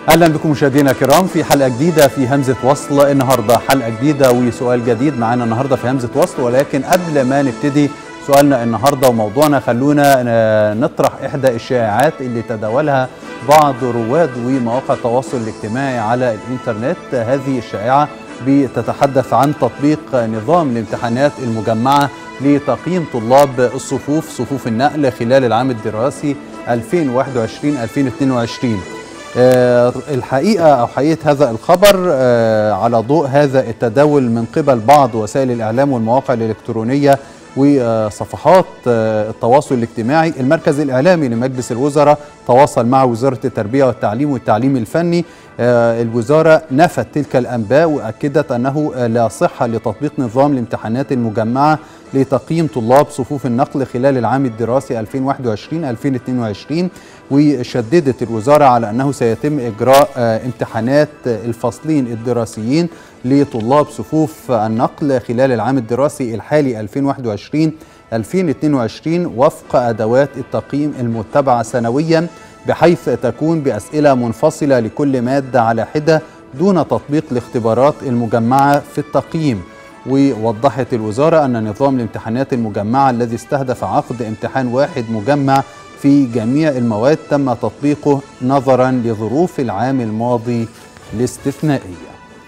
اهلا بكم مشاهدينا الكرام في حلقه جديده في همزه وصل النهارده حلقه جديده وسؤال جديد معانا النهارده في همزه وصل ولكن قبل ما نبتدي سؤالنا النهارده وموضوعنا خلونا نطرح احدى الشائعات اللي تداولها بعض رواد ومواقع التواصل الاجتماعي على الانترنت هذه الشائعه بتتحدث عن تطبيق نظام الامتحانات المجمعه لتقييم طلاب الصفوف صفوف النقل خلال العام الدراسي 2021 2022 أه الحقيقه او حقيقه هذا الخبر أه على ضوء هذا التداول من قبل بعض وسائل الاعلام والمواقع الالكترونيه وصفحات التواصل الاجتماعي المركز الإعلامي لمجلس الوزراء تواصل مع وزارة التربية والتعليم والتعليم الفني الوزارة نفت تلك الأنباء وأكدت أنه لا صحة لتطبيق نظام الامتحانات المجمعة لتقييم طلاب صفوف النقل خلال العام الدراسي 2021-2022 وشددت الوزارة على أنه سيتم إجراء امتحانات الفصلين الدراسيين لطلاب صفوف النقل خلال العام الدراسي الحالي 2021 2022 وفق أدوات التقييم المتبعة سنويا بحيث تكون بأسئلة منفصلة لكل مادة على حدة دون تطبيق الاختبارات المجمعة في التقييم ووضحت الوزارة أن نظام الامتحانات المجمعة الذي استهدف عقد امتحان واحد مجمع في جميع المواد تم تطبيقه نظرا لظروف العام الماضي الاستثنائيه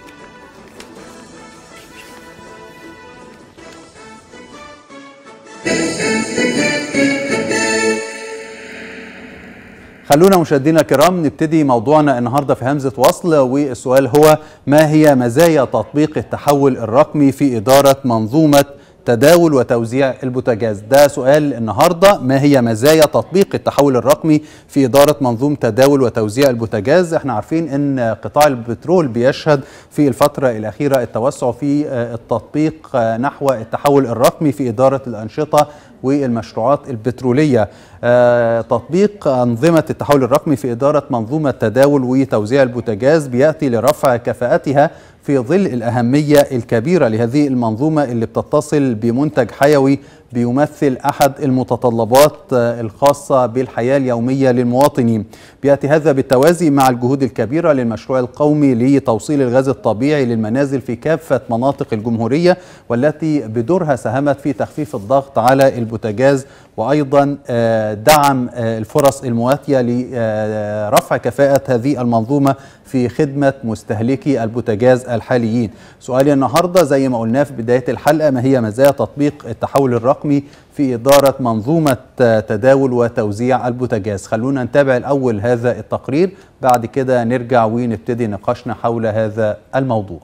خلونا مشاهدينا الكرام نبتدي موضوعنا النهارده في همزه وصل والسؤال هو ما هي مزايا تطبيق التحول الرقمي في اداره منظومه تداول وتوزيع البوتاجاز ده سؤال النهارده ما هي مزايا تطبيق التحول الرقمي في اداره منظومه تداول وتوزيع البوتاجاز احنا عارفين ان قطاع البترول بيشهد في الفتره الاخيره التوسع في التطبيق نحو التحول الرقمي في اداره الانشطه والمشروعات البتروليه تطبيق انظمه التحول الرقمي في اداره منظومه تداول وتوزيع البوتاجاز بياتي لرفع كفاءتها في ظل الأهمية الكبيرة لهذه المنظومة اللي بتتصل بمنتج حيوي بيمثل أحد المتطلبات الخاصة بالحياة اليومية للمواطنين بيأتي هذا بالتوازي مع الجهود الكبيرة للمشروع القومي لتوصيل الغاز الطبيعي للمنازل في كافة مناطق الجمهورية والتي بدورها ساهمت في تخفيف الضغط على البوتاجاز وأيضا دعم الفرص المواتية لرفع كفاءة هذه المنظومة في خدمة مستهلكي البوتاجاز الحاليين سؤالي النهاردة زي ما قلنا في بداية الحلقة ما هي مزايا تطبيق التحول الرقمي في إدارة منظومة تداول وتوزيع البوتاجاز خلونا نتابع الأول هذا التقرير بعد كده نرجع ونبتدي نقاشنا حول هذا الموضوع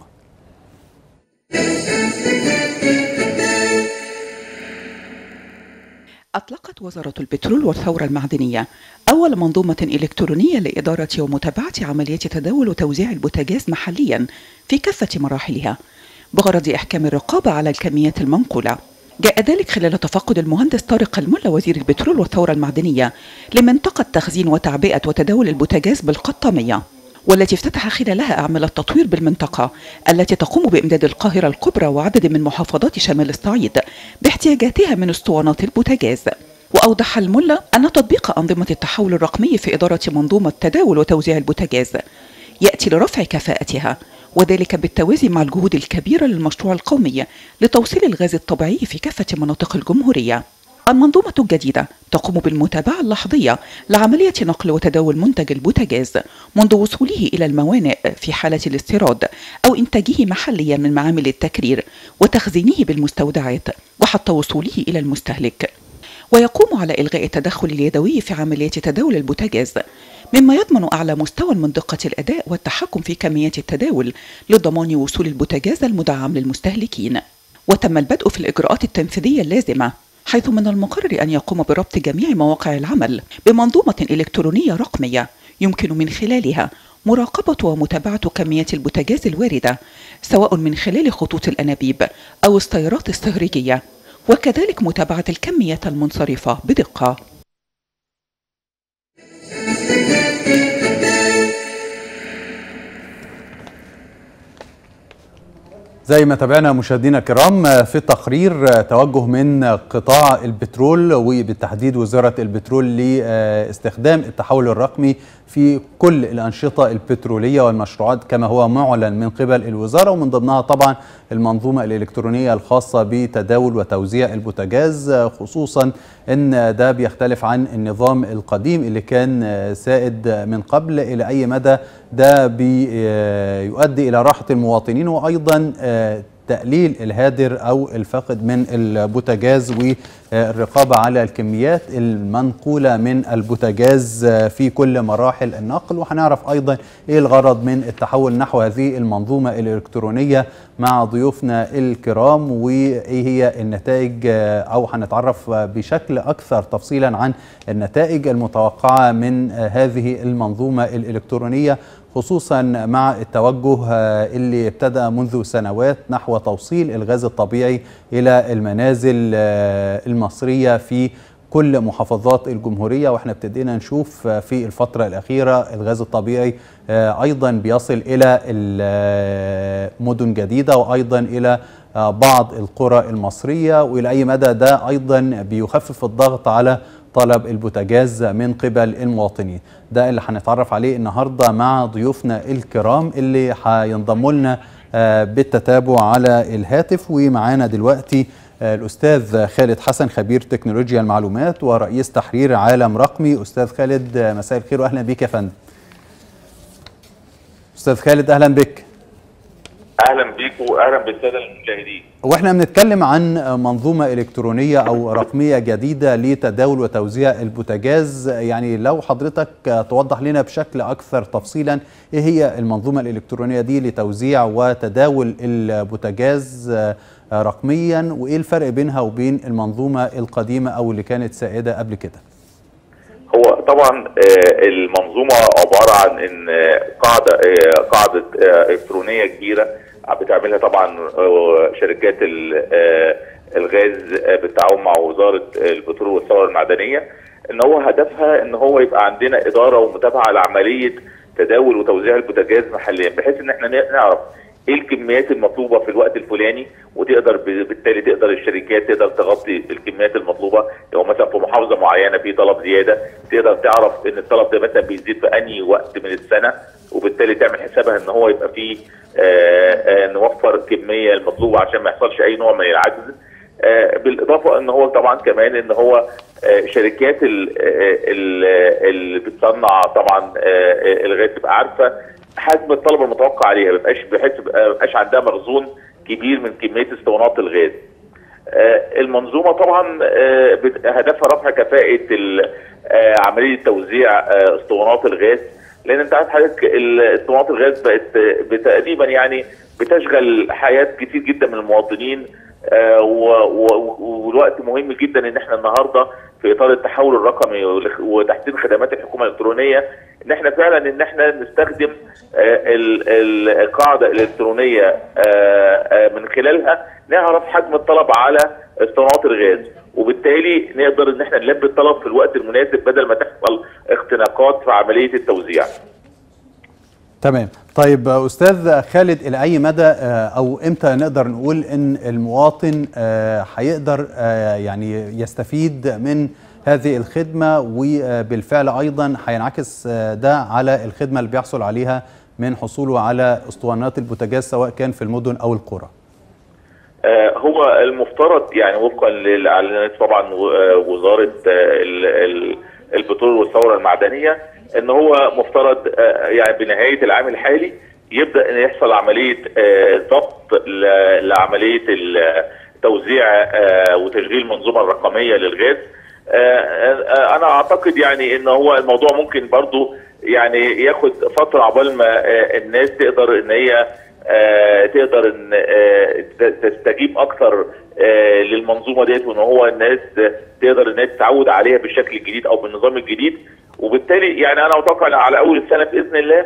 أطلقت وزارة البترول والثورة المعدنية أول منظومة إلكترونية لإدارة ومتابعة عمليات تداول وتوزيع البوتاجاز محليا في كافة مراحلها بغرض إحكام الرقابة على الكميات المنقولة جاء ذلك خلال تفقد المهندس طارق الملا وزير البترول والثورة المعدنية لمنطقة تخزين وتعبئة وتداول البوتاجاز بالقطامية والتي افتتح خلالها أعمال التطوير بالمنطقة التي تقوم بإمداد القاهرة الكبرى وعدد من محافظات شمال الصعيد باحتياجاتها من اسطوانات البوتاجاز وأوضح الملا أن تطبيق أنظمة التحول الرقمي في إدارة منظومة تداول وتوزيع البوتاجاز يأتي لرفع كفاءتها وذلك بالتوازي مع الجهود الكبيرة للمشروع القومي لتوصيل الغاز الطبيعي في كافة مناطق الجمهورية المنظومة الجديدة تقوم بالمتابعة اللحظية لعملية نقل وتداول منتج البوتاجاز منذ وصوله إلى الموانئ في حالة الاستيراد أو إنتاجه محليا من معامل التكرير وتخزينه بالمستودعات وحتى وصوله إلى المستهلك ويقوم على إلغاء التدخل اليدوي في عملية تداول البوتاجاز مما يضمن أعلى مستوى من دقة الأداء والتحكم في كميات التداول لضمان وصول البوتاجاز المدعم للمستهلكين وتم البدء في الإجراءات التنفيذية اللازمة حيث من المقرر أن يقوم بربط جميع مواقع العمل بمنظومة إلكترونية رقمية يمكن من خلالها مراقبة ومتابعة كميات البوتاجاز الواردة سواء من خلال خطوط الأنابيب أو السيارات الصهريجية وكذلك متابعة الكميات المنصرفة بدقة زي ما تابعنا مشاهدينا الكرام في التقرير توجه من قطاع البترول وبالتحديد وزارة البترول لاستخدام التحول الرقمي في كل الأنشطة البترولية والمشروعات كما هو معلن من قبل الوزارة ومن ضمنها طبعا المنظومة الإلكترونية الخاصة بتداول وتوزيع البوتاجاز خصوصا أن ده بيختلف عن النظام القديم اللي كان سائد من قبل إلى أي مدى ده بيؤدي إلى راحة المواطنين وأيضا تقليل الهادر او الفاقد من البوتاجاز والرقابه على الكميات المنقوله من البوتاجاز في كل مراحل النقل وهنعرف ايضا ايه الغرض من التحول نحو هذه المنظومه الالكترونيه مع ضيوفنا الكرام وايه هي النتائج او هنتعرف بشكل اكثر تفصيلا عن النتائج المتوقعه من هذه المنظومه الالكترونيه خصوصا مع التوجه اللي ابتدأ منذ سنوات نحو توصيل الغاز الطبيعي إلى المنازل المصرية في كل محافظات الجمهورية واحنا ابتدينا نشوف في الفترة الأخيرة الغاز الطبيعي أيضا بيصل إلى مدن جديدة وأيضا إلى بعض القرى المصرية وإلى أي مدى ده أيضا بيخفف الضغط على طلب البوتاجاز من قبل المواطنين ده اللي هنتعرف عليه النهارده مع ضيوفنا الكرام اللي هينضموا لنا بالتتابع على الهاتف ومعانا دلوقتي الاستاذ خالد حسن خبير تكنولوجيا المعلومات ورئيس تحرير عالم رقمي استاذ خالد مساء الخير واهلا بك يا فندم استاذ خالد اهلا بك اهلا بيك واهلا بالساده المشاهدين واحنا بنتكلم عن منظومه الكترونيه او رقميه جديده لتداول وتوزيع البوتاجاز يعني لو حضرتك توضح لنا بشكل اكثر تفصيلا ايه هي المنظومه الالكترونيه دي لتوزيع وتداول البوتاجاز رقميا وايه الفرق بينها وبين المنظومه القديمه او اللي كانت سائده قبل كده هو طبعا المنظومه عباره عن ان قاعده قاعده الكترونيه كبيره بتعملها طبعا شركات الغاز بالتعاون مع وزاره البترول والثروه المعدنيه ان هو هدفها ان هو يبقى عندنا اداره ومتابعه لعمليه تداول وتوزيع البوتاجاز محليا بحيث ان احنا نعرف ايه الكميات المطلوبه في الوقت الفلاني وتقدر بالتالي تقدر الشركات تقدر تغطي الكميات المطلوبه لو مثلا في محافظه معينه في طلب زياده تقدر تعرف ان الطلب ده مثلا بيزيد في انهي وقت من السنه وبالتالي تعمل حسابها ان هو يبقى فيه آآ آآ نوفر الكميه المطلوبه عشان ما يحصلش اي نوع من العجز بالاضافه ان هو طبعا كمان ان هو شركات اللي بتصنع طبعا الغاز تبقى عارفه حجم الطلب المتوقع عليها ما يبقاش بحيث ما يبقاش عندها مخزون كبير من كميه اسطوانات الغاز. آه المنظومه طبعا آه هدفها رفع كفاءه آه عمليه توزيع اسطوانات الغاز لان انت عارف حضرتك اسطوانات الغاز بقت تقريبا يعني بتشغل حياه كتير جدا من المواطنين والوقت مهم جدا ان احنا النهارده في اطار التحول الرقمي وتحسين خدمات الحكومه الالكترونيه ان احنا فعلا ان احنا نستخدم القاعده الالكترونيه من خلالها نعرف حجم الطلب على اسطوانات الغاز وبالتالي نقدر ان احنا نلبي الطلب في الوقت المناسب بدل ما تحصل اختناقات في عمليه التوزيع. تمام طيب استاذ خالد الى اي مدى او امتى نقدر نقول ان المواطن هيقدر يعني يستفيد من هذه الخدمه وبالفعل ايضا هينعكس ده على الخدمه اللي بيحصل عليها من حصوله على اسطوانات البوتاجاز سواء كان في المدن او القرى هو المفترض يعني وفقا للاعلانات طبعا وزاره البترول والثوره المعدنيه ان هو مفترض يعني بنهايه العام الحالي يبدا ان يحصل عمليه ضبط لعمليه توزيع وتشغيل المنظومه الرقميه للغاز انا اعتقد يعني ان هو الموضوع ممكن برضو يعني ياخد فتره عقبال ما الناس تقدر ان هي تقدر ان تستجيب اكثر للمنظومه ديت وان هو الناس تقدر ان هي تتعود عليها بالشكل الجديد او بالنظام الجديد وبالتالي يعني انا اتوقع على اول السنه باذن الله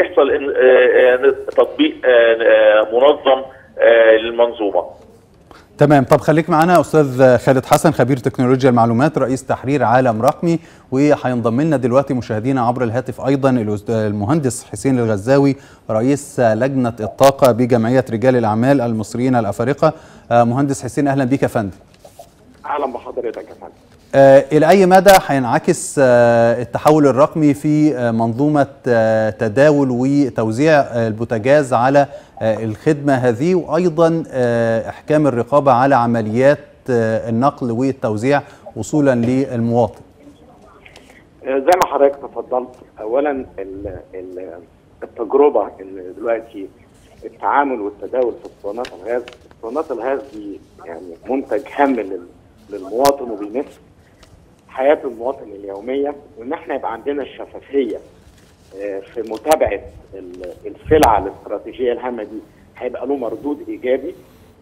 يحصل تطبيق منظم للمنظومه. تمام طب خليك معنا استاذ خالد حسن خبير تكنولوجيا المعلومات رئيس تحرير عالم رقمي وهينضم لنا دلوقتي مشاهدينا عبر الهاتف ايضا المهندس حسين الغزاوي رئيس لجنه الطاقه بجمعيه رجال الاعمال المصريين الافارقه مهندس حسين اهلا بك يا فندم اهلا بحضرتك يا فندم آه الى اي مدى هينعكس آه التحول الرقمي في آه منظومه تداول وتوزيع البوتاجاز على الخدمه هذه وايضا احكام الرقابه على عمليات النقل والتوزيع وصولا للمواطن زي ما حضرتك تفضلت اولا التجربه ان دلوقتي التعامل والتداول في اسطوانات الغاز اسطوانات الغاز دي يعني منتج هام للمواطن وبيمس حياه المواطن اليوميه وان احنا يبقى عندنا الشفافيه في متابعه السلعه الاستراتيجيه الهامه دي هيبقى له مردود ايجابي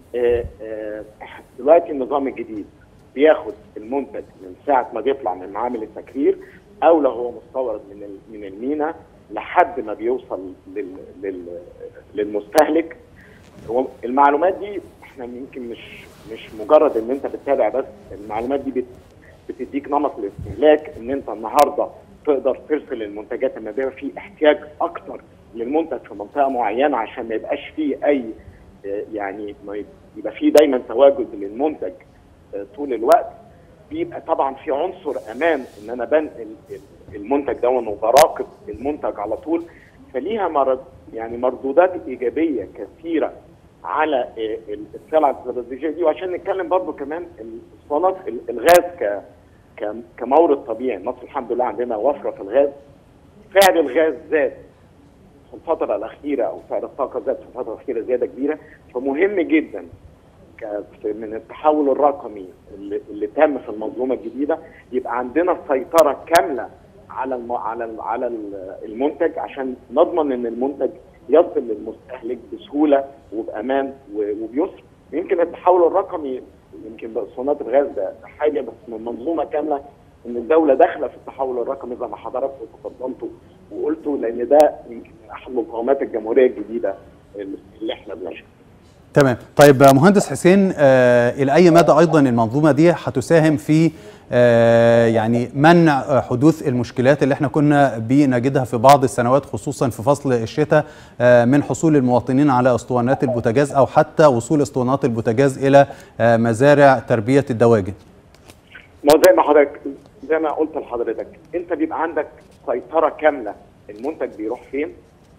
دلوقتي النظام الجديد بياخد المنتج من ساعه ما بيطلع من معامل التكرير او لو هو مستورد من من المينا لحد ما بيوصل لل لل للمستهلك المعلومات دي احنا يمكن مش مش مجرد ان انت بتتابع بس المعلومات دي بت بتديك نمط الاستهلاك ان انت النهارده تقدر ترسل المنتجات لما بيبقى في احتياج اكتر للمنتج في منطقه معينه عشان ما يبقاش فيه اي يعني ما يبقى فيه دايما تواجد للمنتج طول الوقت بيبقى طبعا في عنصر امان ان انا بنقل المنتج ده وبراقب المنتج على طول فليها مرض يعني مردودات ايجابيه كثيره على السلع الاستراتيجيه دي وعشان نتكلم برضو كمان اسطوانات الغاز ك كمورد طبيعي مصر الحمد لله عندنا وفره في الغاز سعر الغاز زاد في الفتره الاخيره او سعر الطاقه زاد في الفتره الاخيره زياده كبيره فمهم جدا من التحول الرقمي اللي, اللي تم في المنظومه الجديده يبقى عندنا سيطره كامله على الم... على ال... على المنتج عشان نضمن ان المنتج يصل للمستهلك بسهوله وبامان وبيسر يمكن التحول الرقمي يمكن باسطوانات الغاز ده حاجه بس من منظومه كامله ان الدوله داخله في التحول الرقمي زي ما حضرتك تفضلتوا وقلتوا لان ده يمكن احد مقومات الجمهوريه الجديده اللي احنا بنشهدها. تمام طيب مهندس حسين آه الى اي مدى ايضا المنظومه دي هتساهم في آه يعني منع حدوث المشكلات اللي احنا كنا بنجدها في بعض السنوات خصوصا في فصل الشتاء آه من حصول المواطنين على اسطوانات البوتاجاز او حتى وصول اسطوانات البوتاجاز الى آه مزارع تربيه الدواجن. ما زي ما حضرتك زي ما قلت لحضرتك انت بيبقى عندك سيطره كامله المنتج بيروح فين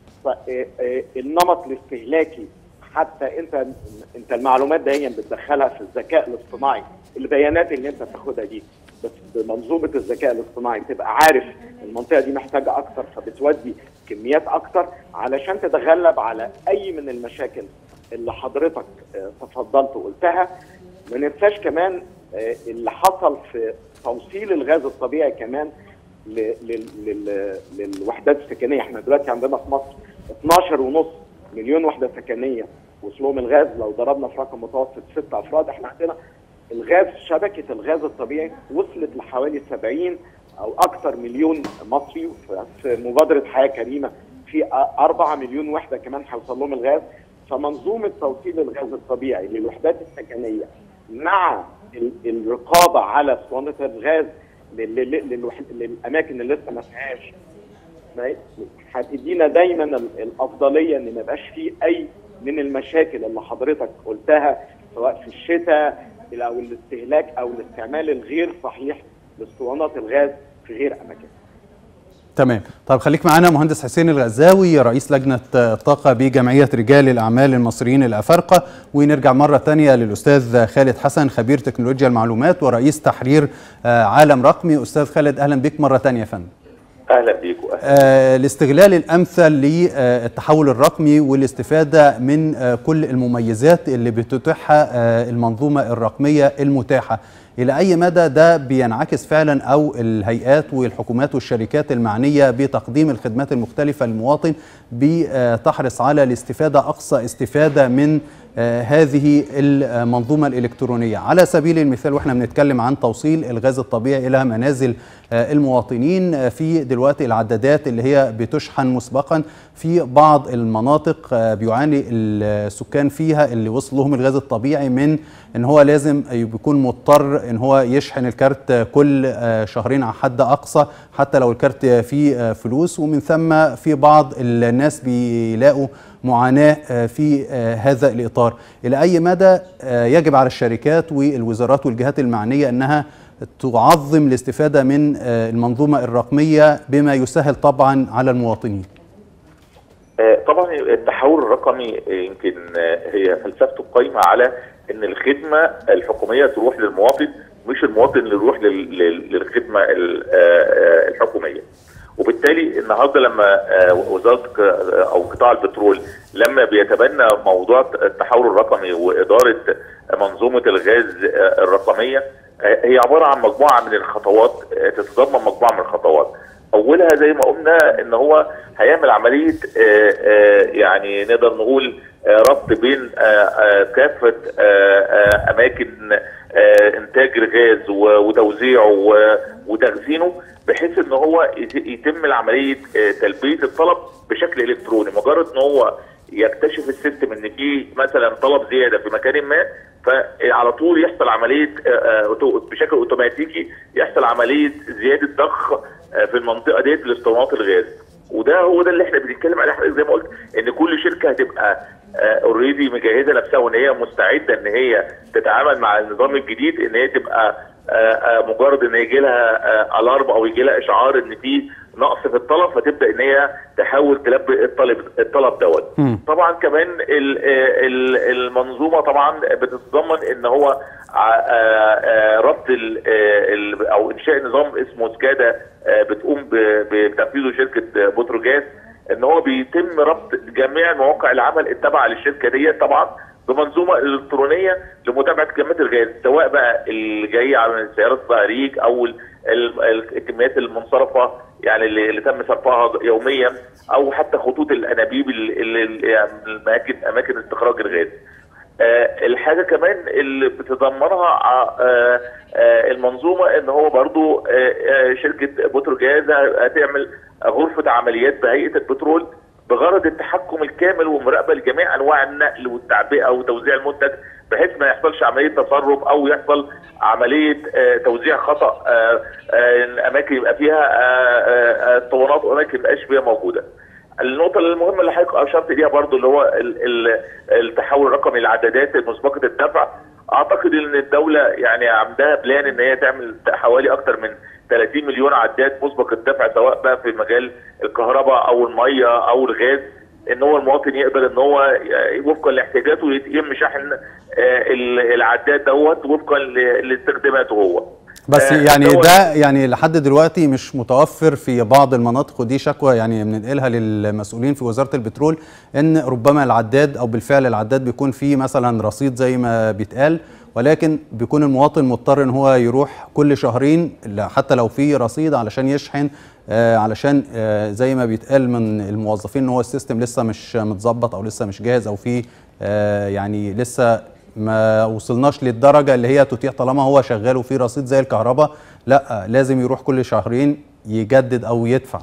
النمط الاستهلاكي حتى انت انت المعلومات دي بتدخلها في الذكاء الاصطناعي البيانات اللي انت بتاخدها دي بس بمنظومه الذكاء الاصطناعي تبقى عارف المنطقه دي محتاجه اكتر فبتودي كميات اكتر علشان تتغلب على اي من المشاكل اللي حضرتك تفضلت وقلتها ما ننساش كمان اللي حصل في توصيل الغاز الطبيعي كمان للوحدات السكنيه احنا دلوقتي عندنا في مصر 12 ونص مليون وحده سكنيه وصلهم الغاز لو ضربنا في رقم متوسط ست افراد احنا عندنا الغاز شبكه الغاز الطبيعي وصلت لحوالي 70 او اكثر مليون مصري في مبادره حياه كريمه في 4 مليون وحده كمان هيوصل لهم الغاز فمنظومه توصيل الغاز الطبيعي للوحدات السكنيه مع الرقابه على اسطوانه الغاز للاماكن اللي لسه ما فيهاش هتدينا دايما الافضليه ان ما يبقاش فيه اي من المشاكل اللي حضرتك قلتها سواء في الشتاء او الاستهلاك او الاستعمال الغير صحيح لاسطوانات الغاز في غير اماكن. تمام طب خليك معانا مهندس حسين الغزاوي رئيس لجنة الطاقة بجمعية رجال الأعمال المصريين الأفارقة ونرجع مرة تانية للأستاذ خالد حسن خبير تكنولوجيا المعلومات ورئيس تحرير عالم رقمي أستاذ خالد أهلا بك مرة تانية يا فندم اهلا بيكم آه الاستغلال الامثل للتحول الرقمي والاستفاده من آه كل المميزات اللي بتتيحها آه المنظومه الرقميه المتاحه الى اي مدى ده بينعكس فعلا او الهيئات والحكومات والشركات المعنيه بتقديم الخدمات المختلفه للمواطن بتحرص على الاستفاده اقصى استفاده من هذه المنظومه الالكترونيه على سبيل المثال واحنا بنتكلم عن توصيل الغاز الطبيعي الى منازل المواطنين في دلوقتي العدادات اللي هي بتشحن مسبقا في بعض المناطق بيعاني السكان فيها اللي وصل لهم الغاز الطبيعي من ان هو لازم بيكون مضطر ان هو يشحن الكارت كل شهرين على حد اقصى حتى لو الكارت فيه فلوس ومن ثم في بعض الناس بيلاقوا معاناه في هذا الاطار الى اي مدى يجب على الشركات والوزارات والجهات المعنيه انها تعظم الاستفاده من المنظومه الرقميه بما يسهل طبعا على المواطنين طبعا التحول الرقمي يمكن هي فلسفته قايمه على ان الخدمه الحكوميه تروح للمواطن مش المواطن اللي يروح للخدمه الحكوميه وبالتالي النهارده لما وزاره او قطاع البترول لما بيتبنى موضوع التحول الرقمي واداره منظومه الغاز الرقميه هي عباره عن مجموعه من الخطوات تتضمن مجموعه من الخطوات اولها زي ما قلنا ان هو هيعمل عمليه يعني نقدر نقول ربط بين كافه اماكن انتاج الغاز وتوزيعه وتخزينه بحيث ان هو يتم عمليه تلبيه الطلب بشكل الكتروني مجرد ان هو يكتشف السيستم ان في مثلا طلب زياده في مكان ما فعلى طول يحصل عمليه بشكل اوتوماتيكي يحصل عمليه زياده ضخ في المنطقه ديت لاسطوانات الغاز وده هو ده اللي احنا بنتكلم عليه حضرتك زي ما قلت ان كل شركه هتبقى اوريدي مجهزه نفسها وان هي مستعده ان هي تتعامل مع النظام الجديد ان هي تبقى مجرد ان يجي لها الارم او يجي لها اشعار ان في نقص في الطلب فتبدا ان هي تحاول تلبي الطلب الطلب دوت طبعا كمان المنظومه طبعا بتتضمن ان هو ربط او انشاء نظام اسمه سكادا بتقوم بتنفيذه شركه بتروجاز ان هو بيتم ربط جميع مواقع العمل التابعه للشركه ديت طبعا بمنظومه الكترونيه لمتابعه كميات الغاز سواء بقى اللي جايه على سيارات الصهريج او الكميات المنصرفه يعني اللي, اللي تم صرفها يوميا او حتى خطوط الانابيب الاماكن اماكن استخراج الغاز. آه الحاجه كمان اللي بتتضمنها آه آه المنظومه ان هو برضو شركه بتروجاز هتعمل غرفه عمليات بهيئه البترول بغرض التحكم الكامل ومراقبه لجميع انواع النقل والتعبئه وتوزيع المنتج بحيث ما يحصلش عمليه تسرب او يحصل عمليه توزيع خطا اماكن يبقى فيها اسطوانات واماكن ما يبقاش فيها موجوده. النقطه المهمه اللي حضرتك اشرت اليها برضو اللي هو التحول الرقمي للعدادات مسبقه الدفع اعتقد ان الدوله يعني عندها بلان ان هي تعمل حوالي اكثر من 30 مليون عداد مسبق الدفع سواء بقى في مجال الكهرباء او الميه او الغاز ان هو المواطن يقبل ان هو وفقا لاحتياجاته يتم شحن العداد دوت وفقا لاستخداماته هو بس يعني ده يعني لحد دلوقتي مش متوفر في بعض المناطق ودي شكوى يعني بننقلها للمسؤولين في وزاره البترول ان ربما العداد او بالفعل العداد بيكون فيه مثلا رصيد زي ما بيتقال ولكن بيكون المواطن مضطر ان هو يروح كل شهرين حتى لو في رصيد علشان يشحن آه علشان آه زي ما بيتقال من الموظفين ان هو السيستم لسه مش متظبط او لسه مش جاهز او في آه يعني لسه ما وصلناش للدرجه اللي هي تتيح طالما هو شغال وفي رصيد زي الكهرباء لا لازم يروح كل شهرين يجدد او يدفع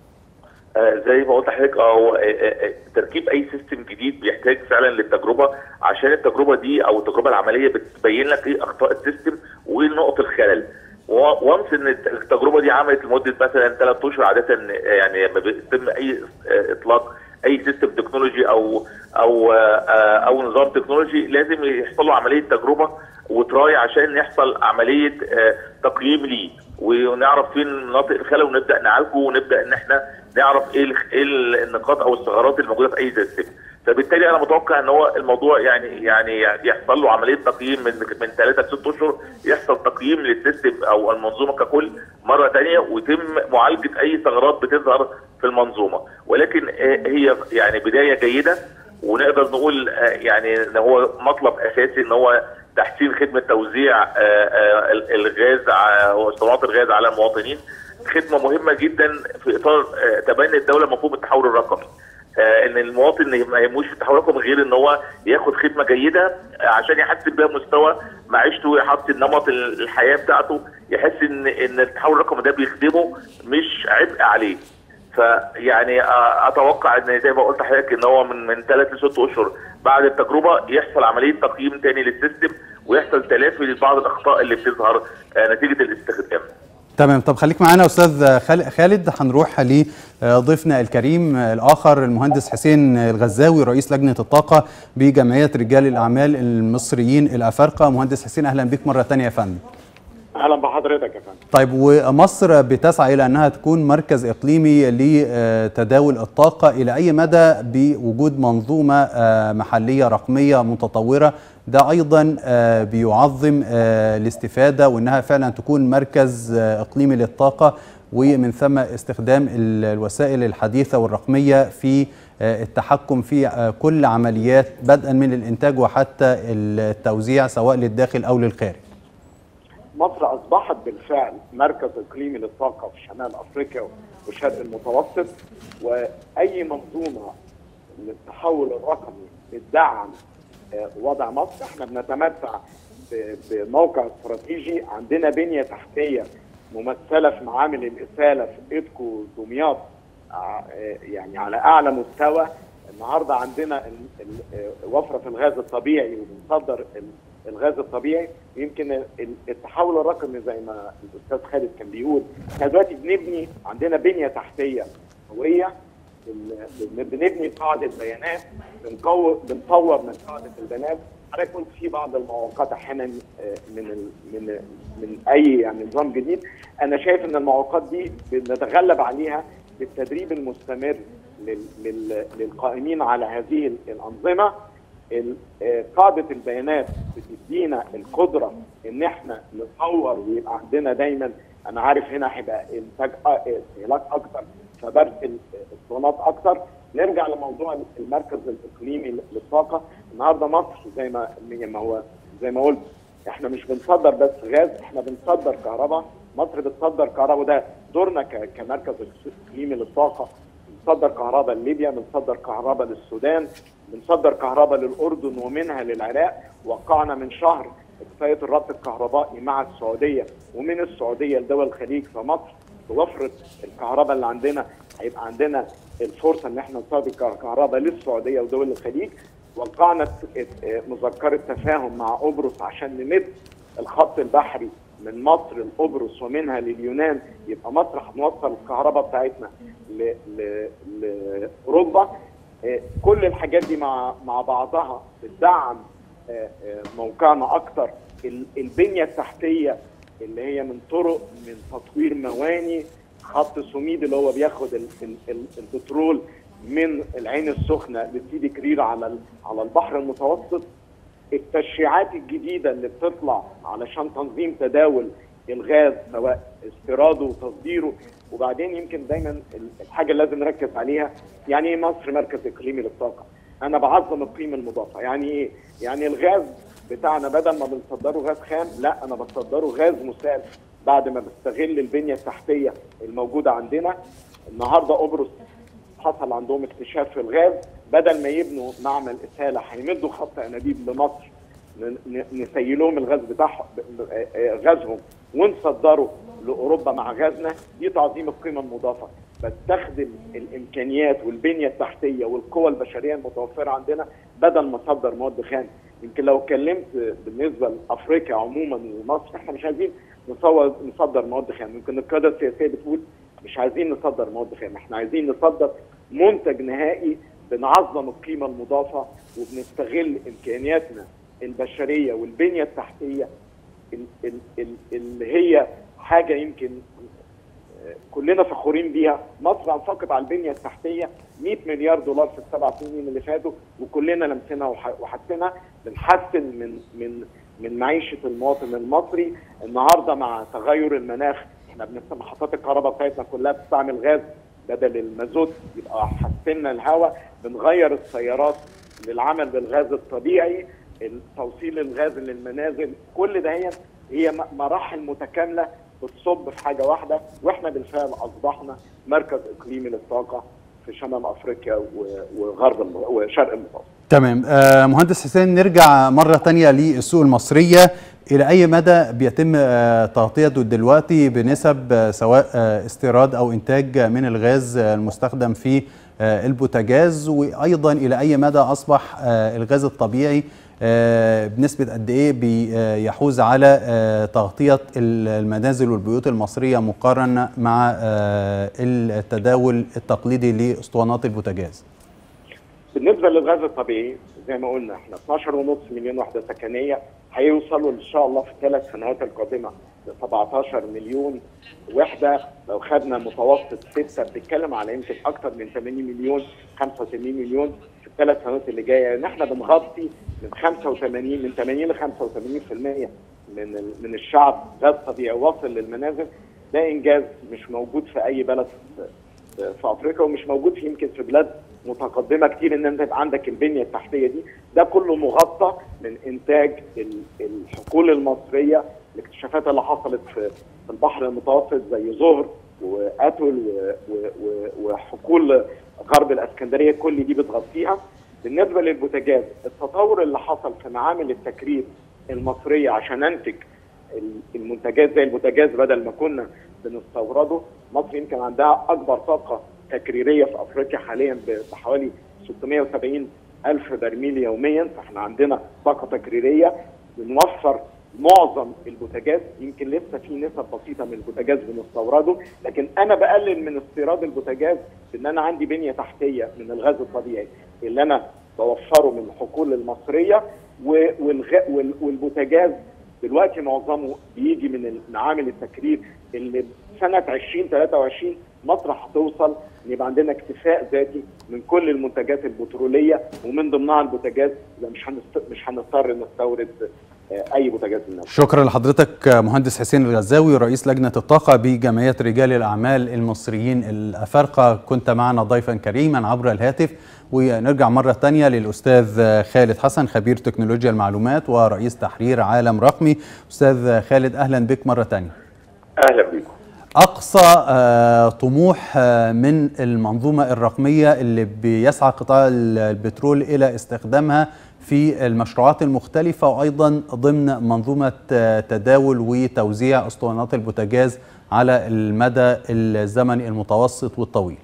آه زي ما قلت لحضرتك هو تركيب اي سيستم جديد بيحتاج فعلا للتجربه عشان التجربه دي او التجربه العمليه بتبين لك ايه اخطاء السيستم وايه نقط الخلل وانس ان التجربه دي عملت لمده مثلا ثلاث اشهر عاده يعني لما بيتم اي اطلاق اي سيستم تكنولوجي او او او نظام تكنولوجي لازم يحصل له عمليه تجربه وتراي عشان يحصل عمليه تقييم ليه ونعرف فين مناطق الخلل ونبدا نعالجه ونبدا ان احنا نعرف ايه ايه النقاط او الثغرات الموجوده في اي سيستم فبالتالي انا متوقع ان هو الموضوع يعني يعني يحصل له عمليه تقييم من من ثلاثه لست اشهر يحصل تقييم للسيستم او المنظومه ككل مره ثانيه ويتم معالجه اي ثغرات بتظهر في المنظومه ولكن هي يعني بدايه جيده ونقدر نقول يعني ان هو مطلب اساسي ان هو تحسين خدمه توزيع آه، آه، الغاز ع- واسطوانات الغاز على المواطنين خدمه مهمه جدا في اطار آه، تبني الدوله مفهوم التحول الرقمي آه، ان المواطن ما يهموش في التحول الرقمي غير ان هو ياخد خدمه جيده آه، عشان يحسن بيها مستوى معيشته يحسن نمط ال- الحياه بتاعته يحس ان ان التحول الرقمي ده بيخدمه مش عبء عليه فيعني آه، اتوقع ان زي ما قلت لحضرتك ان هو من من ثلاث لست اشهر بعد التجربه يحصل عمليه تقييم تاني للسيستم ويحصل تلافي لبعض الاخطاء اللي بتظهر آه، نتيجه الاستخدام. تمام طب خليك معانا استاذ خال- خالد هنروح لضيفنا الكريم الاخر المهندس حسين الغزاوي رئيس لجنه الطاقه بجمعيه رجال الاعمال المصريين الافارقه مهندس حسين اهلا بك مره ثانيه يا فندم اهلا بحضرتك يا فندم طيب ومصر بتسعى الى انها تكون مركز اقليمي لتداول الطاقه الى اي مدى بوجود منظومه آه، محليه رقميه متطوره ده ايضا آه، بيعظم آه، الاستفاده وانها فعلا تكون مركز آه، اقليمي للطاقه ومن ثم استخدام ال- الوسائل الحديثه والرقميه في آه، التحكم في آه، كل عمليات بدءا من الانتاج وحتى التوزيع سواء للداخل او للخارج مصر اصبحت بالفعل مركز اقليمي للطاقه في شمال افريقيا والشرق المتوسط واي منظومه للتحول الرقمي بتدعم آه، وضع مصر احنا بنتمتع ب- بموقع استراتيجي عندنا بنيه تحتيه ممثله في معامل الاساله في ايدكو دمياط آه، آه، يعني على اعلى مستوى النهارده عندنا ال- ال- آه، وفره في الغاز الطبيعي وبنصدر ال- الغاز الطبيعي يمكن ال- التحول الرقمي زي ما الاستاذ خالد كان بيقول احنا دلوقتي بنبني عندنا بنيه تحتيه قويه بن- بن- بنبني قاعده بيانات بنقوي بنطور من قاعده البيانات حضرتك قلت في بعض المعوقات احيانا آه، من ال- من من اي يعني نظام جديد انا شايف ان المعوقات دي بنتغلب عليها بالتدريب المستمر لل- لل- للقائمين على هذه الانظمه ال- آه، قاعده البيانات بتدينا القدره ان احنا نطور ويبقى عندنا دايما انا عارف هنا هيبقى انتاج آه، آه، استهلاك اكتر فبرسل اسطوانات اكتر نرجع لموضوع المركز الاقليمي للطاقه النهارده مصر زي ما ما هو زي ما قلت احنا مش بنصدر بس غاز احنا بنصدر كهرباء مصر بتصدر كهرباء وده دورنا ك- كمركز اقليمي للطاقه بنصدر كهرباء لليبيا بنصدر كهرباء للسودان بنصدر كهرباء للاردن ومنها للعراق وقعنا من شهر اتفاقيه الربط الكهربائي مع السعوديه ومن السعوديه لدول الخليج فمصر بوفره الكهرباء اللي عندنا هيبقى عندنا الفرصه ان احنا نصدر كهرباء للسعوديه ودول الخليج وقعنا مذكره تفاهم مع قبرص عشان نمد الخط البحري من مصر لقبرص ومنها لليونان يبقى مصر هنوصل الكهرباء بتاعتنا ل- ل- لاوروبا آه، كل الحاجات دي مع مع بعضها بتدعم آه، آه، موقعنا اكتر ال- البنيه التحتيه اللي هي من طرق من تطوير مواني خط سوميد اللي هو بياخد ال- ال- ال- البترول من العين السخنه لسيدي كرير على ال- على البحر المتوسط التشريعات الجديده اللي بتطلع علشان تنظيم تداول الغاز سواء استيراده وتصديره وبعدين يمكن دايما ال- الحاجه اللي لازم نركز عليها يعني ايه مصر مركز اقليمي للطاقه؟ انا بعظم القيمه المضافه، يعني ايه؟ يعني الغاز بتاعنا بدل ما بنصدره غاز خام لا انا بصدره غاز مسال بعد ما بستغل البنيه التحتيه الموجوده عندنا النهارده قبرص حصل عندهم اكتشاف في الغاز بدل ما يبنوا معمل اساله هيمدوا خط انابيب لمصر ن- ن- نسيلهم الغاز بتاعهم غازهم ونصدره لاوروبا مع غازنا دي تعظيم القيمه المضافه بستخدم الامكانيات والبنيه التحتيه والقوى البشريه المتوفره عندنا بدل ما اصدر مواد خام يمكن لو اتكلمت بالنسبه لافريقيا عموما ومصر احنا مش عايزين نصور نصدر مواد خام يمكن القياده السياسيه بتقول مش عايزين نصدر مواد خام احنا عايزين نصدر منتج نهائي بنعظم القيمه المضافه وبنستغل امكانياتنا البشريه والبنيه التحتيه ال- ال- ال- اللي هي حاجه يمكن آه، كلنا فخورين بيها مصر انفقت على البنيه التحتيه 100 مليار دولار في السبع سنين اللي فاتوا وكلنا لمسنا وح- وحسنا بنحسن من من من معيشه المواطن المصري النهارده مع تغير المناخ احنا بنست محطات الكهرباء بتاعتنا كلها بتستعمل غاز بدل المازوت يبقى حسنا الهواء بنغير السيارات للعمل بالغاز الطبيعي توصيل الغاز للمنازل كل ده هي هي مراحل متكامله بتصب في حاجه واحده واحنا بالفعل اصبحنا مركز اقليمي للطاقه في شمال افريقيا وغرب وشرق المتوسط. تمام آه مهندس حسين نرجع مره ثانيه للسوق المصريه الى اي مدى بيتم آه تغطيته دلوقتي بنسب آه سواء آه استيراد او انتاج من الغاز المستخدم في البوتاجاز وايضا الى اي مدى اصبح الغاز الطبيعي بنسبه قد ايه بيحوز على تغطيه المنازل والبيوت المصريه مقارنه مع التداول التقليدي لاسطوانات البوتاجاز بالنسبه للغاز الطبيعي زي ما قلنا احنا 12.5 مليون وحده سكنيه هيوصلوا ان شاء الله في الثلاث سنوات القادمه ل 17 مليون وحده لو خدنا متوسط سته بتتكلم على يمكن اكثر من 80 مليون 85 مليون في الثلاث سنوات اللي جايه يعني احنا بنغطي من 85 من 80 ل 85% من من الشعب غاز طبيعي واصل للمنازل ده انجاز مش موجود في اي بلد في افريقيا ومش موجود في يمكن في بلاد متقدمه كتير ان انت يبقى عندك البنيه التحتيه دي ده كله مغطى من انتاج الحقول المصريه الاكتشافات اللي حصلت في البحر المتوسط زي زهر واتول وحقول غرب الاسكندريه كل دي بتغطيها بالنسبه للبوتاجاز التطور اللي حصل في معامل التكرير المصريه عشان انتج المنتجات زي البوتاجاز بدل ما كنا بنستورده مصر يمكن عندها اكبر طاقه تكريريه في افريقيا حاليا بحوالي 670 الف برميل يوميا فاحنا عندنا طاقه تكريريه بنوفر معظم البوتاجاز يمكن لسه في نسب بسيطه من البوتاجاز بنستورده لكن انا بقلل من استيراد البوتاجاز بان انا عندي بنيه تحتيه من الغاز الطبيعي اللي انا بوفره من الحقول المصريه والبوتاجاز دلوقتي معظمه بيجي من معامل التكرير اللي سنه 2023 مصر هتوصل ان يبقى عندنا اكتفاء ذاتي من كل المنتجات البتروليه ومن ضمنها البوتاجاز مش هنست... مش هنضطر نستورد اي بوتاجاز من شكرا لحضرتك مهندس حسين الغزاوي رئيس لجنه الطاقه بجمعيه رجال الاعمال المصريين الافارقه كنت معنا ضيفا كريما عبر الهاتف ونرجع مره ثانيه للاستاذ خالد حسن خبير تكنولوجيا المعلومات ورئيس تحرير عالم رقمي استاذ خالد اهلا بك مره ثانيه اهلا بكم اقصى آه طموح آه من المنظومه الرقميه اللي بيسعى قطاع البترول الى استخدامها في المشروعات المختلفه وايضا ضمن منظومه آه تداول وتوزيع اسطوانات البوتاجاز على المدى الزمني المتوسط والطويل.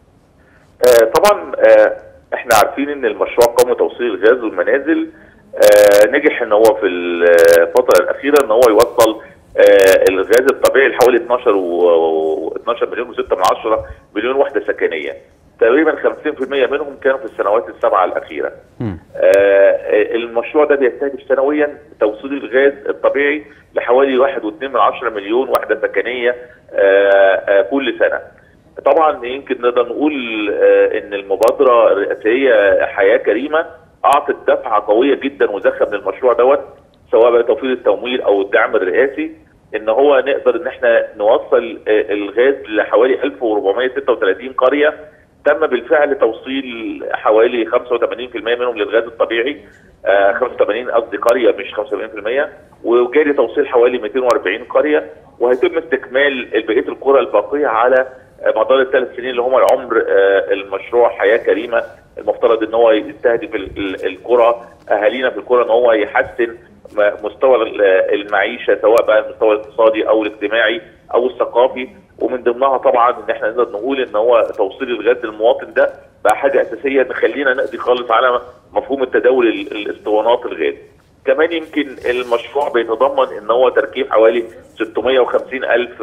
طبعا احنا عارفين ان المشروع قومي توصيل الغاز والمنازل نجح ان هو في الفتره الاخيره ان هو يوصل آه الغاز الطبيعي لحوالي 12 و 12 مليون و6 من 10 مليون وحده سكنيه تقريبا 50% منهم كانوا في السنوات السبعه الاخيره. آه المشروع ده بيستهدف سنويا توصيل الغاز الطبيعي لحوالي 1.2 من 10 مليون وحده سكنيه آه كل سنه. طبعا يمكن نقدر نقول ان المبادره الرئاسيه حياه كريمه اعطت دفعه قويه جدا وزخه من المشروع دوت سواء بقى توفير التمويل او الدعم الرئاسي ان هو نقدر ان احنا نوصل الغاز لحوالي 1436 قريه تم بالفعل توصيل حوالي 85% منهم للغاز الطبيعي آه 85 قصدي قريه مش 75% وجاري توصيل حوالي 240 قريه وهيتم استكمال بقيه القرى الباقيه على مدار الثلاث سنين اللي هم العمر آه المشروع حياه كريمه المفترض ان هو يستهدف القرى اهالينا في القرى ان هو يحسن مستوى المعيشه سواء بقى المستوى الاقتصادي او الاجتماعي او الثقافي ومن ضمنها طبعا ان احنا نقدر نقول ان هو توصيل الغاز للمواطن ده بقى حاجه اساسيه تخلينا نقضي خالص على مفهوم التداول الاسطوانات الغاز. كمان يمكن المشروع بيتضمن ان هو تركيب حوالي 650 الف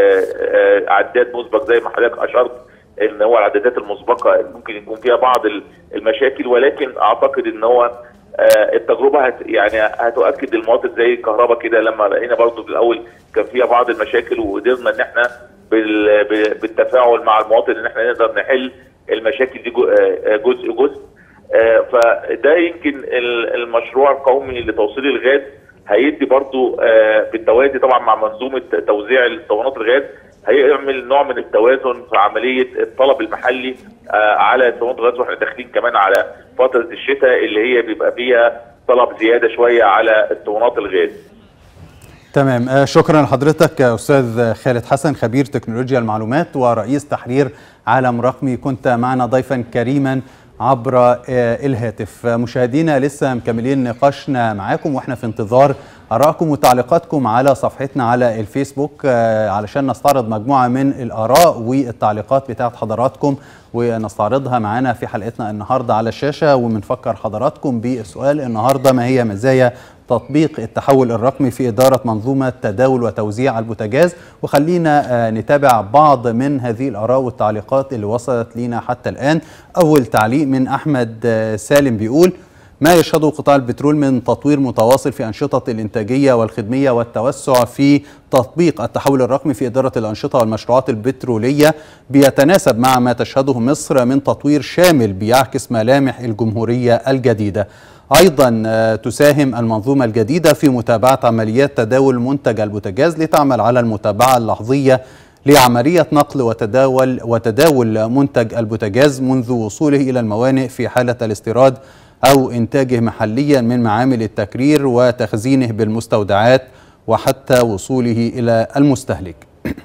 عداد مسبق زي ما حضرتك اشرت ان هو العدادات المسبقه ممكن يكون فيها بعض المشاكل ولكن اعتقد ان هو آه التجربه هت يعني هتؤكد للمواطن زي الكهرباء كده لما لقينا برضه في الاول كان فيها بعض المشاكل وقدرنا ان احنا بالتفاعل مع المواطن ان احنا نقدر نحل المشاكل دي جزء جزء آه فده يمكن المشروع القومي لتوصيل الغاز هيدي برضه آه بالتوازي طبعا مع منظومه توزيع اسطوانات الغاز هيعمل نوع من التوازن في عمليه الطلب المحلي آه على اسطوانات الغاز واحنا داخلين كمان على فتره الشتاء اللي هي بيبقى فيها طلب زياده شويه على اسطوانات الغاز تمام آه، شكرا لحضرتك يا استاذ خالد حسن خبير تكنولوجيا المعلومات ورئيس تحرير عالم رقمي كنت معنا ضيفا كريما عبر آه، الهاتف آه، مشاهدينا لسه مكملين نقاشنا معاكم واحنا في انتظار ارائكم وتعليقاتكم على صفحتنا على الفيسبوك آه، علشان نستعرض مجموعه من الاراء والتعليقات بتاعت حضراتكم ونستعرضها معانا في حلقتنا النهارده على الشاشه وبنفكر حضراتكم بالسؤال النهارده ما هي مزايا تطبيق التحول الرقمي في إدارة منظومة تداول وتوزيع البوتاجاز وخلينا آه، نتابع بعض من هذه الآراء والتعليقات اللي وصلت لينا حتى الآن أول تعليق من أحمد آه، سالم بيقول ما يشهده قطاع البترول من تطوير متواصل في أنشطة الإنتاجية والخدمية والتوسع في تطبيق التحول الرقمي في إدارة الأنشطة والمشروعات البترولية بيتناسب مع ما تشهده مصر من تطوير شامل بيعكس ملامح الجمهورية الجديدة أيضا آه، تساهم المنظومة الجديدة في متابعة عمليات تداول منتج البوتاجاز لتعمل على المتابعة اللحظية لعملية نقل وتداول وتداول منتج البوتاجاز منذ وصوله إلى الموانئ في حالة الاستيراد أو إنتاجه محليا من معامل التكرير وتخزينه بالمستودعات وحتى وصوله إلى المستهلك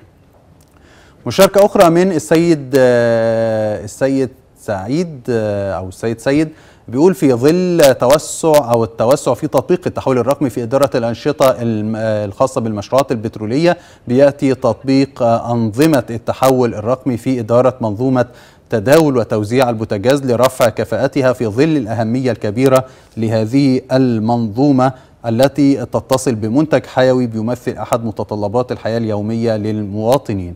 مشاركة أخرى من السيد آه، السيد سعيد آه، أو السيد سيد بيقول في ظل توسع أو التوسع في تطبيق التحول الرقمي في إدارة الأنشطة الم- آه، الخاصة بالمشروعات البترولية بيأتي تطبيق آه، أنظمة التحول الرقمي في إدارة منظومة تداول وتوزيع البوتاجاز لرفع كفاءتها في ظل الأهمية الكبيرة لهذه المنظومة التي تتصل بمنتج حيوي بيمثل أحد متطلبات الحياة اليومية للمواطنين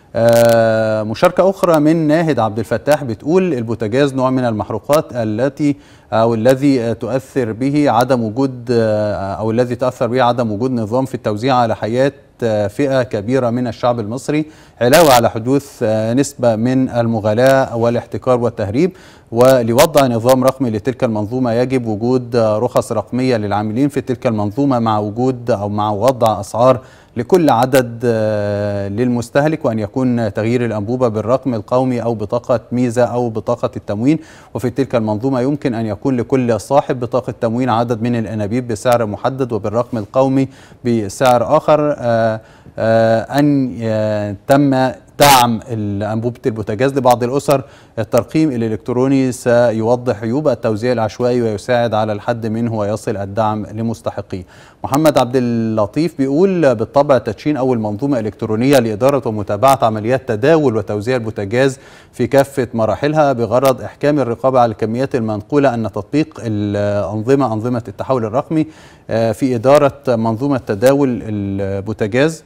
آه، مشاركة أخرى من ناهد عبد الفتاح بتقول البوتاجاز نوع من المحروقات التي أو الذي آه، تؤثر به عدم وجود آه، أو الذي تأثر به عدم وجود نظام في التوزيع على حياة آه، فئة كبيرة من الشعب المصري علاوة على حدوث آه، نسبة من المغالاة والاحتكار والتهريب ولوضع نظام رقمي لتلك المنظومة يجب وجود آه، رخص رقمية للعاملين في تلك المنظومة مع وجود أو مع وضع أسعار لكل عدد آه، للمستهلك وأن يكون تغيير الأنبوبة بالرقم القومي أو بطاقة ميزة أو بطاقة التموين وفي تلك المنظومة يمكن أن يكون لكل صاحب بطاقة تموين عدد من الأنابيب بسعر محدد وبالرقم القومي بسعر آخر آه، آه، أن آه، تم دعم أنبوبة البوتاجاز لبعض الأسر الترقيم الإلكتروني سيوضح عيوب التوزيع العشوائي ويساعد على الحد منه ويصل الدعم لمستحقيه محمد عبد اللطيف بيقول بالطبع تدشين أول منظومة إلكترونية لإدارة ومتابعة عمليات تداول وتوزيع البوتاجاز في كافة مراحلها بغرض إحكام الرقابة على الكميات المنقولة أن تطبيق الأنظمة أنظمة التحول الرقمي آه، في إدارة منظومة تداول البوتاجاز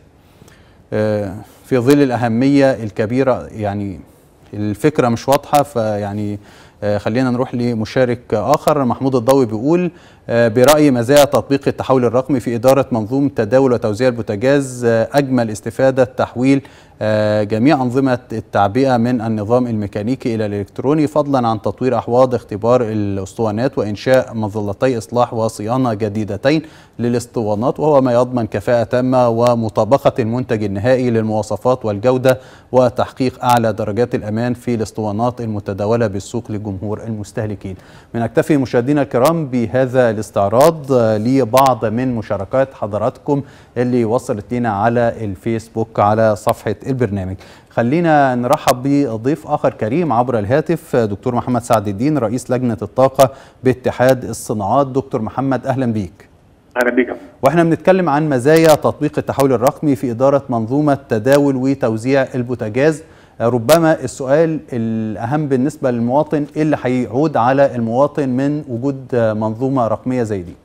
آه، في ظل الأهمية الكبيرة يعني الفكرة مش واضحة فيعني آه، خلينا نروح لمشارك آخر محمود الضوي بيقول آه، برأيي مزايا تطبيق التحول الرقمي في إدارة منظومة تداول وتوزيع البوتاجاز آه، أجمل استفادة تحويل آه، جميع أنظمة التعبئة من النظام الميكانيكي إلى الإلكتروني فضلا عن تطوير أحواض اختبار الأسطوانات وإنشاء مظلتي إصلاح وصيانة جديدتين للأسطوانات وهو ما يضمن كفاءة تامة ومطابقة المنتج النهائي للمواصفات والجودة وتحقيق أعلى درجات الأمان في الأسطوانات المتداولة بالسوق لجمهور المستهلكين من أكتفي مشاهدينا الكرام بهذا الاستعراض آه، لبعض من مشاركات حضراتكم اللي وصلت لنا على الفيسبوك على صفحة البرنامج خلينا نرحب بضيف آخر كريم عبر الهاتف دكتور محمد سعد الدين رئيس لجنة الطاقة باتحاد الصناعات دكتور محمد أهلا بيك اهلا بك واحنا بنتكلم عن مزايا تطبيق التحول الرقمي في إدارة منظومة تداول وتوزيع البوتاجاز ربما السؤال الأهم بالنسبة للمواطن إيه اللي هيعود على المواطن من وجود منظومة رقمية زي دي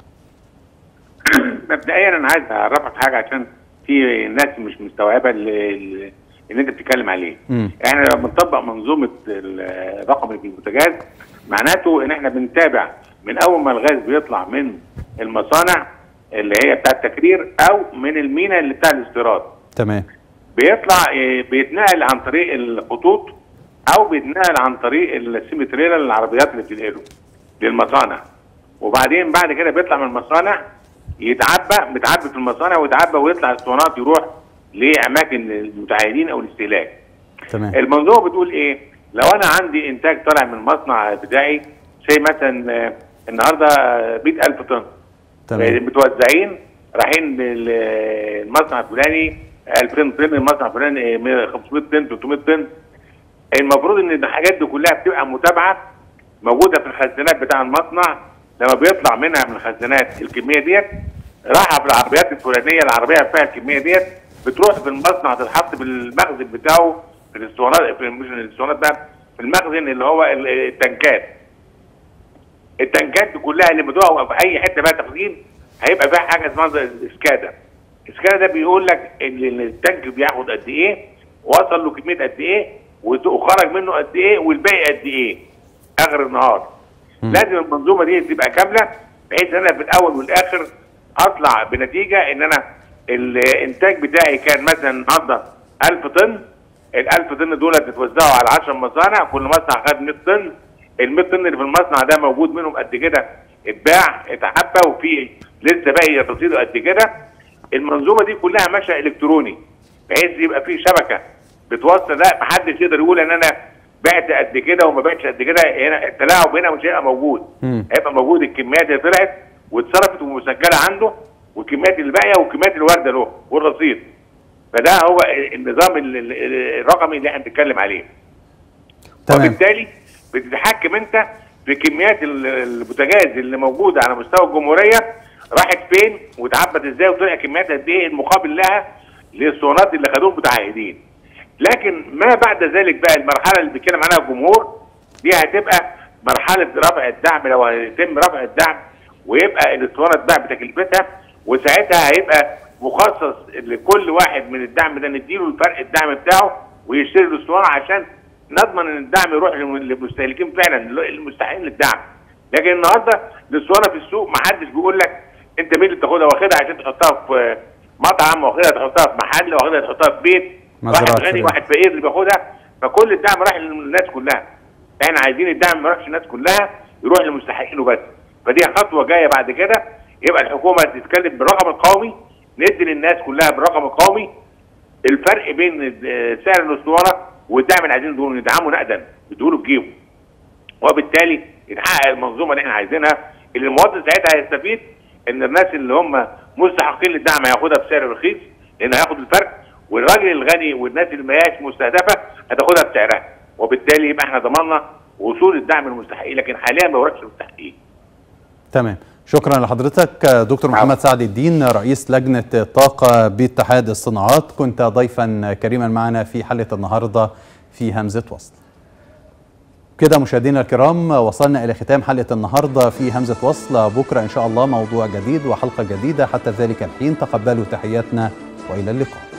مبدئيا انا عايز اعرفك حاجه عشان في ناس مش مستوعبه اللي, اللي انت بتتكلم عليه مم. احنا لما بنطبق منظومه الرقم البوتاجاز معناته ان احنا بنتابع من اول ما الغاز بيطلع من المصانع اللي هي بتاع التكرير او من المينا اللي بتاع الاستيراد تمام بيطلع إيه، بيتنقل عن طريق الخطوط او بيتنقل عن طريق السيمي تريلر العربيات اللي بتنقله للمصانع وبعدين بعد كده بيطلع من المصانع يتعبى بيتعبى في المصانع ويتعبى ويطلع اسطوانات يروح لاماكن المتعايدين او الاستهلاك تمام المنظومه بتقول ايه لو انا عندي انتاج طالع من المصنع بتاعي زي مثلا آه، النهارده 100000 طن تمام متوزعين رايحين للمصنع الفلاني 2000 طن المصنع الفلاني 500 طن 300 طن المفروض ان الحاجات دي كلها بتبقى متابعه موجوده في الخزانات بتاع المصنع لما بيطلع منها من الخزانات الكميه ديت رايحه في العربيات الفلانيه العربيه فيها الكميه ديت بتروح في المصنع تتحط في المخزن بتاعه في الاسطوانات في مش الاسطوانات بقى في المخزن اللي هو ال- التنكات التنكات دي كلها اللي بتقع في اي حته بقى تخزين هيبقى فيها حاجه اسمها زي اسكادا اسكادا ده بيقول لك ان التانك بياخد قد ايه وصل له كميه قد ايه وت- وخرج منه قد ايه والباقي قد ايه اخر النهار لازم المنظومه دي تبقى كامله بحيث ان انا في الاول والاخر اطلع بنتيجه ان انا الانتاج بتاعي كان مثلا النهارده 1000 طن ال 1000 طن دول اتوزعوا على 10 مصانع كل مصنع خد 100 طن ال 100 طن اللي في المصنع ده موجود منهم قد كده اتباع اتعبى وفي لسه باقي رصيده قد كده المنظومه دي كلها ماشيه الكتروني بحيث يبقى في شبكه بتوصل لا محدش يقدر يقول ان انا بعت قد كده وما بعتش قد كده هنا التلاعب هنا مش هيبقى موجود مم. هيبقى موجود الكميات اللي طلعت واتصرفت ومسجله عنده والكميات اللي باقيه والكميات اللي وارده له والرصيد فده هو النظام ال- ال- الرقمي اللي احنا بنتكلم عليه تمام وبالتالي بتتحكم انت في كميات ال- البوتاجاز اللي موجوده على مستوى الجمهوريه راحت فين واتعبت ازاي وطلع كميات قد ايه المقابل لها للصونات اللي خدوهم متعهدين لكن ما بعد ذلك بقى المرحله اللي بيتكلم عنها الجمهور دي هتبقى مرحله رفع الدعم لو هيتم رفع الدعم ويبقى الاسطوانه تتباع بتكلفتها وساعتها هيبقى مخصص لكل واحد من الدعم ده نديله الفرق الدعم بتاعه ويشتري الاسطوانه عشان نضمن ان الدعم يروح للم- للمستهلكين فعلا المستحقين للدعم لكن النهارده الاسطوانه في السوق ما حدش بيقول لك انت مين اللي بتاخدها واخدها عشان تحطها في مطعم واخدها تحطها في محل واخدها تحطها في بيت مزرعة واحد غني فراخ. واحد فقير اللي بياخدها فكل الدعم رايح للناس كلها احنا عايزين الدعم ما يروحش للناس كلها يروح للمستحقين وبس فدي خطوه جايه بعد كده يبقى الحكومه تتكلم بالرقم القومي ندي للناس كلها بالرقم القومي الفرق بين ال- سعر الاسطوانه والدعم اللي عايزين ندوله ندعمه نقدا ندوله بجيبه وبالتالي يتحقق المنظومه اللي احنا عايزينها اللي المواطن ساعتها هيستفيد ان الناس اللي هم مستحقين للدعم هياخدها بسعر رخيص لان هياخد الفرق والراجل الغني والناس اللي ما هياش مستهدفه هتاخدها بسعرها وبالتالي يبقى احنا ضمننا وصول الدعم للمستحقين لكن حاليا ما بيروحش للمستحقين تمام شكرا لحضرتك دكتور محمد سعد الدين رئيس لجنة الطاقة باتحاد الصناعات كنت ضيفا كريما معنا في حلقة النهاردة في همزة وصل كده مشاهدينا الكرام وصلنا إلى ختام حلقة النهاردة في همزة وصل بكرة إن شاء الله موضوع جديد وحلقة جديدة حتى ذلك الحين تقبلوا تحياتنا وإلى اللقاء